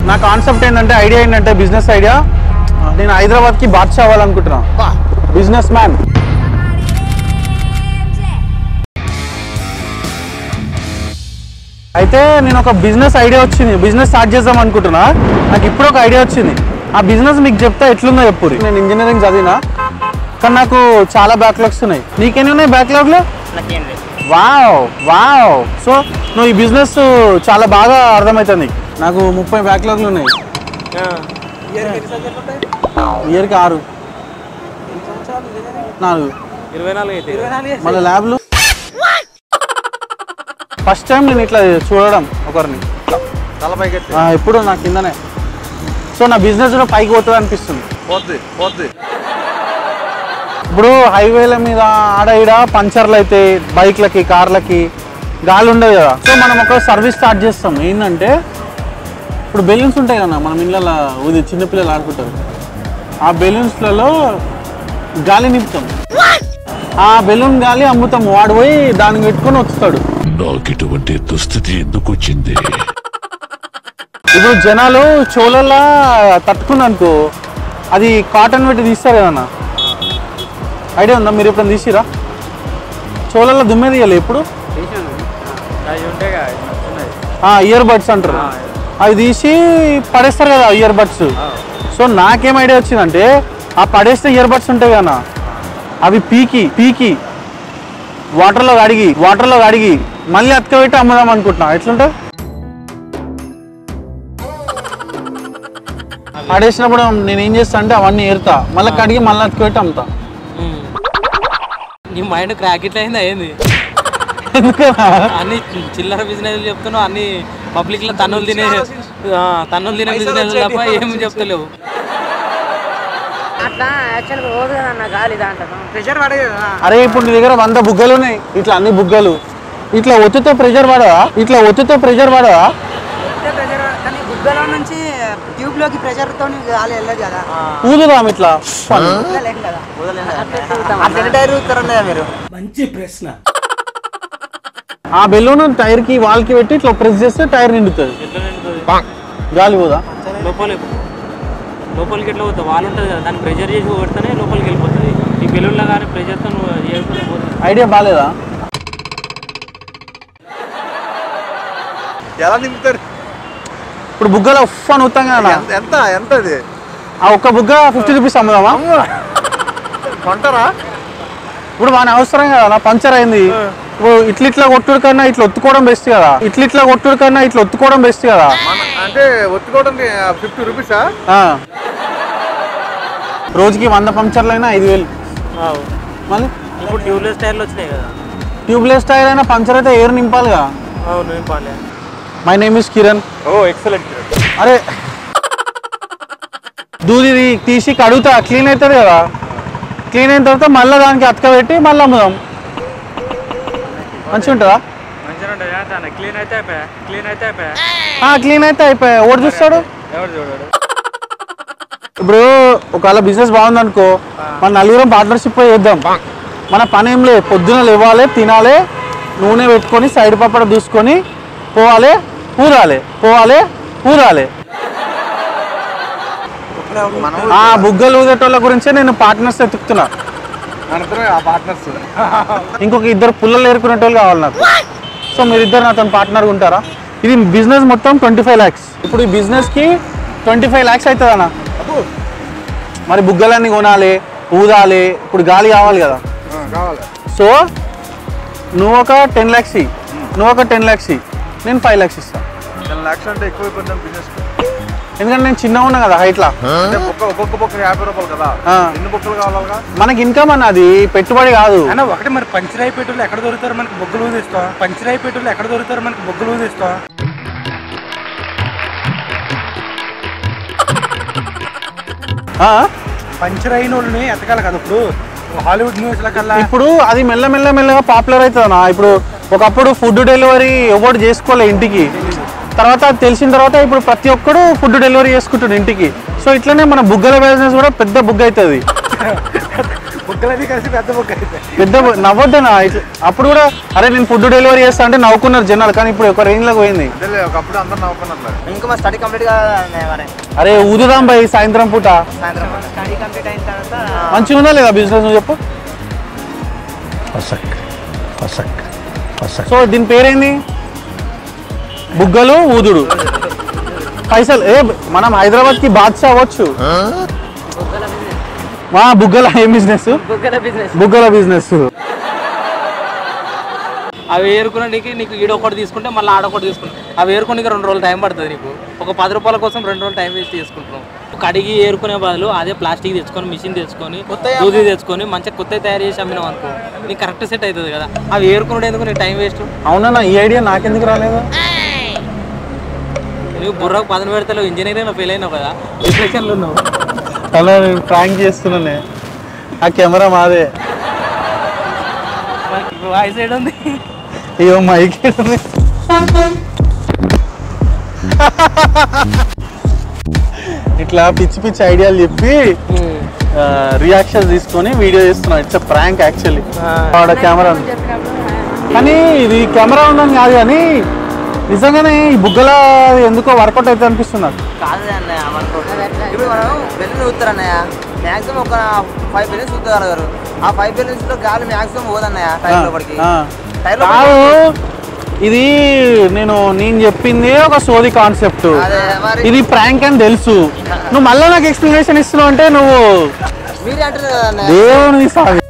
నా కాన్సెప్ట్ ఏంటంటే ఐడియా ఏంటంటే బిజినెస్ ఐడియా నేను హైదరాబాద్కి బాద్షా అవ్వాలనుకుంటున్నా బిజినెస్ మ్యాన్ అయితే నేను ఒక బిజినెస్ ఐడియా వచ్చింది బిజినెస్ స్టార్ట్ చేద్దాం అనుకుంటున్నా నాకు ఇప్పుడు ఒక ఐడియా వచ్చింది ఆ బిజినెస్ మీకు చెప్తా ఎట్లుందో చెప్పు నేను ఇంజనీరింగ్ చదివినా కానీ నాకు చాలా బ్యాక్లాగ్స్ ఉన్నాయి నీకెన్ని ఉన్నాయి బ్యాక్లాగ్లు నాకేం లేదు వావ్ వావ్ సో నువ్వు ఈ బిజినెస్ చాలా బాగా అర్థమవుతుంది నీకు. నాకు ముప్పై బ్యాక్లాగ్లు ఉన్నాయి ఇయర్కి ఆరు నాలుగు ఇరవై నాలుగు అయితే మళ్ళీ ల్యాబ్లు ఫస్ట్ టైం నేను ఇట్లా చూడడం ఒకరిని తలపైకి ఆ, ఎప్పుడు నా కిందనే సో నా బిజినెస్ కూడా పైకి పోతుంది అనిపిస్తుంది పోద్ది పోద్ది ఇప్పుడు హైవేల మీద ఆడ ఈడ పంచర్లు అయితే బైక్లకి కార్లకి గాలి ఉండదు కదా సో మనం ఒక సర్వీస్ స్టార్ట్ చేస్తాం ఏంటంటే ఇప్పుడు బెలూన్స్ ఉంటాయి కదా మనం ఇళ్ళలో ఊది చిన్నపిల్లలు ఆడుకుంటారు ఆ బెలూన్స్లలో గాలి నింపుతాం ఆ బెలూన్ గాలి అమ్ముతాం వాడు పోయి దానికి పెట్టుకొని వస్తాడు నాకు ఇటువంటి దుస్థితి ఎందుకు వచ్చింది ఇప్పుడు జనాలు చోళలా తట్టుకున్నానుకో అది కాటన్ పెట్టి తీస్తారు కదన్నా ఐడియా ఉందా మీరు ఎప్పుడైనా తీసిరా చోళల్లో దుమ్మే తీయాలి ఎప్పుడు అవి ఉంటాయి కదా నచ్చున్నాయి ఇయర్ బడ్స్ అంటారు అవి తీసి పడేస్తారు కదా ఇయర్ బడ్స్ సో నాకేం ఐడియా వచ్చిందంటే ఆ పడేస్తే ఇయర్ బడ్స్ ఉంటాయి కదా అవి పీకి పీకి వాటర్లో కడిగి వాటర్లో కడిగి మళ్ళీ అతకబెట్టి అమ్ముదాం అనుకుంటున్నా ఎట్లుంటుంది పడేసినప్పుడు నేను ఏం చేస్తా అంటే అవన్నీ ఏరుతా మళ్ళీ కడిగి మళ్ళీ అతకబెట్టి అమ్ముతా నీ మైండ్ క్రాక్ ఇట్లా అయిందా ఏంది ఎందుకన్నా అన్ని చిల్లర బిజినెస్ చెప్తున్నావు అన్ని పబ్లిక్ లో తన్నులు తినే ఆ, తన్నులు తినే బిజినెస్ తప్ప ఏం చెప్తలేవు అట్లా యాక్చువల్ పోదు కదా అన్న గాలి దాంట్లో ప్రెషర్ పడే అరే ఇప్పుడు నీ దగ్గర వంద బుగ్గలు ఉన్నాయి ఇట్లా అన్ని బుగ్గలు ఇట్లా ఒత్తుతో ప్రెషర్ పడదా ఇట్లా ఒత్తుతో ప్రెషర్ పడదా ప్రెషర్ కానీ గుడ్డలో నుంచి ట్యూబ్ లోకి ప్రెషర్ తో గాలి వెళ్ళదు కదా ఊదుదాం ఇట్లా వదలలేం కదా అట్లా టైర్ ఊతారన్నయ్య మీరు ఆ బెలూన్ టైర్ కి వాల్ కి పెట్టి ఇట్లా ప్రెస్ చేస్తే టైర్ నిండుతుంది ఎట్లా నిండుతుంది? గాలి పోదా లోపల లోపలికి ఎట్లా పోతుంది వాళ్ళు ఉంటుంది కదా దాన్ని ప్రెషర్ చేసి కొడితేనే లోపలికి వెళ్ళిపోతుంది ఈ బెలూన్లో కానీ ప్రెషర్తో నువ్వు చేసుకునే పోతుంది ఐడియా బాగాలేదా ఎలా నింపుతారు ఇప్పుడు బుగ్గలో ఉఫ్ అని ఊతాం కదా ఎంత- ఎంత ఎంత అది ఆ ఒక్క బుగ్గ ఫిఫ్టీ రూపీస్ అమ్ముదామా కొంటారా ఇప్పుడు మన అవసరం కదా నా పంచర్ అయింది ఇప్పుడు ఇట్ల ఇట్లా కొట్టుడు కన్నా ఇట్లా ఒత్తుకోవడం బెస్ట్ కదా ఇట్ల ఇట్లా కొట్టుడు కన్నా ఇట్లా ఒత్తుకోవడం బెస్ట్ కదా మన అంటే ఒత్తుకోవడానికి ఫిఫ్టీ రూపీసా ఆ. రోజుకి వంద పంచర్లు అయినా ఐదు వేలు మళ్ళీ ఇప్పుడు ట్యూబ్లెస్ టైర్లు వచ్చినాయి కదా ట్యూబ్లెస్ టైర్ అయినా పంచర్ అయితే ఎయిర్ నింపాలిగా అవును ఏం పాలే మై నేమ్ ఇస్ కిరణ్ ఓ ఎక్సలెంట్ అరే దూది తీ- తీసి కడుగుతా క్లీన్ అవుతుంది కదా క్లీన్ అయిన తర్వాత మళ్ళీ దానికి అతకబెట్టి మళ్ళీ అమ్ముదాం మంచిగా ఉంటుందా మంచిగా ఉంటుంది క్లీన్ అయితే అయిపోయా క్లీన్ అయితే అయిపోయా ఆ, క్లీన్ అయితే అయిపోయా ఓడి చూస్తాడు ఎవరు చూడాడు ఇప్పుడు ఒకవేళ బిజినెస్ బాగుంది అనుకో మన నలుగురం పార్ట్నర్షిప్ చేద్దాం మన పని ఏం లేదు పొద్దున లేవాలి తినాలి నూనె పెట్టుకొని సైడ్ పప్పడ దూసుకొని పోవాలి ఊరాలి పోవాలి ఊరాలి మనం ఆ బుగ్గలు ఊదేటోళ్ళ గురించే నేను పార్ట్నర్స్ ఎత్తుకుతున్నా మనతో ఆ పార్ట్నర్స్ ఇంకొక ఇద్దరు పుల్లలు ఏరుకునేటోళ్ళు కావాలి నాకు సో మీరిద్దరు నాతో పార్ట్నర్గా ఉంటారా ఇది బిజినెస్ మొత్తం ట్వంటీ ఫైవ్ ల్యాక్స్ ఇప్పుడు ఈ బిజినెస్కి ట్వంటీ ఫైవ్ ల్యాక్స్ అవుతుంది అన్న మరి బుగ్గలన్నీ కొనాలి ఊదాలి ఇప్పుడు గాలి కావాలి కదా కావాలి సో నువ్వు ఒక టెన్ ల్యాక్స్ ఇ నువ్వు ఒక టెన్ ల్యాక్స్ ఇ నేను ఫైవ్ ల్యాక్స్ ఇస్తాను టెన్ లాక్స్ అంటే ఎక్కువ కొంచెం బిజినెస్ ఎందుకంటే నేను చిన్నగా ఉన్నా కదా హైట్లో అంటే బుక్క ఒక్కొక్క బుక్క యాభై రూపాయలు కదా ఆ. ఎన్ని బుక్కలు కావాలిగా మనకి ఇన్కమ్ అన్నది పెట్టుబడి కాదు అన్న ఒకటి మరి పంచర్ అయిపోయేటోళ్ళు ఎక్కడ దొరుకుతారు మనకి బొగ్గులు ఊదిస్తాం పంచర్ అయిపోయేటోళ్ళు ఎక్కడ దొరుకుతారు మనకి బొగ్గులు ఊదిస్తాం ఆ? పంచర్ అయిన వాళ్ళని ఎతకాలి కదా ఇప్పుడు హాలీవుడ్ న్యూస్ కల్లా ఇప్పుడు అది మెల్ల మెల్ల మెల్లగా పాపులర్ అవుతుందన్నా ఇప్పుడు ఒకప్పుడు ఫుడ్ డెలివరీ ఎవరు చేసుకోలే ఇంటికి తర్వాత అది తెలిసిన తర్వాత ఇప్పుడు ప్రతి ఒక్కడు ఫుడ్ డెలివరీ చేసుకుంటాడు ఇంటికి సో ఇట్లనే మన బుగ్గల బిజినెస్ కూడా పెద్ద బుగ్గ అవుతుంది బొగ్గలన్నీ కలిసి పెద్ద బొగ్గ అయితే పెద్ద నవ్వొద్దనా ఇట్లా అప్పుడు కూడా అరే నేను ఫుడ్ డెలివరీ చేస్తా అంటే నవ్వుకున్నారు జనాలు కానీ ఇప్పుడు ఒక రేంజ్ లోకి పోయింది అంటే ఒకప్పుడు అందరు నవ్వుకున్నట్లే ఇంకా మా స్టడీ కంప్లీట్ కాదు మరి అరే ఊదుదాం బై సాయంత్రం పూట సాయంత్రం స్టడీ కంప్లీట్ అయిన తర్వాత మంచిగా ఉందా లేదా బిజినెస్ నువ్వు చెప్పు ఫసక్ ఫసక్ ఫసక్ సో దీని పేరేంది బుగ్గలు ఊదుడు పైసలు ఏ మనం హైదరాబాద్ కి బాద్షా అవ్వచ్చు మా బుగ్గల ఏం బిజినెస్ బుగ్గల బిజినెస్ బుగ్గల బిజినెస్ అవి ఏరుకునేకి నీకు ఈడొకటి తీసుకుంటే మళ్ళీ ఆడొకటి తీసుకుంటాం అవి ఏరుకోనికి రెండు రోజులు టైం పడుతుంది నీకు ఒక పది రూపాయల కోసం రెండు రోజులు టైం వేస్ట్ చేసుకుంటున్నాం కడిగి ఏరుకునే బదులు అదే ప్లాస్టిక్ తెచ్చుకొని మిషన్ తెచ్చుకొని దూది తెచ్చుకొని మంచిగా కొత్త తయారు చేసి అమ్మినాం అనుకో నీకు కరెక్ట్ సెట్ అవుతుంది కదా అవి ఏరుకునే ఎందుకు నీకు టైం వేస్ట్ అవునా ఈ ఐడియా నాకెందుకు రాలేదు నువ్వు బుర్రకు పదన పెడతావు ఇంజనీరింగ్ ఫెయిల్ అయినావు కదా డిప్రెషన్లో ఉన్నావు అలా నేను ప్రాంక్ చేస్తున్నానే ఆ కెమెరా మాదే వాయిస్ సైడ్ ఉంది అయ్యో మైక్ ఉంది ఇట్లా పిచ్చి పిచ్చి ఐడియాలు చెప్పి రియాక్షన్ తీసుకొని వీడియో చేస్తున్నా ఇట్స్ ప్రాంక్ యాక్చువల్లీ ఆడ కెమెరా ఉంది కానీ ఇది కెమెరా ఉందని కాదు కానీ నిజంగానే ఈ బుగ్గల ఎందుకో వర్కౌట్ అయితే అనిపిస్తుంది నాకు కాదు అన్నయ్య మనకు ఇప్పుడు మనం బెలూన్ ఊతారు అన్నయ్య మాక్సిమం ఒక ఫైవ్ బెలూన్స్ ఊతారు ఆ ఫైవ్ బెలూన్స్ లో గాలి మాక్సిమం పోదన్నయ్య టైర్ లోపలికి ఆ. టైర్ కాదు ఇది నేను నేను చెప్పింది ఒక సోది కాన్సెప్ట్ అదే మరి ఇది ప్రాంక్ అని తెలుసు నువ్వు మళ్ళీ నాకు ఎక్స్ప్లెనేషన్ ఇస్తున్నావు అంటే నువ్వు మీరే అంటారు కదా అన్నయ్య దేవుని సాగు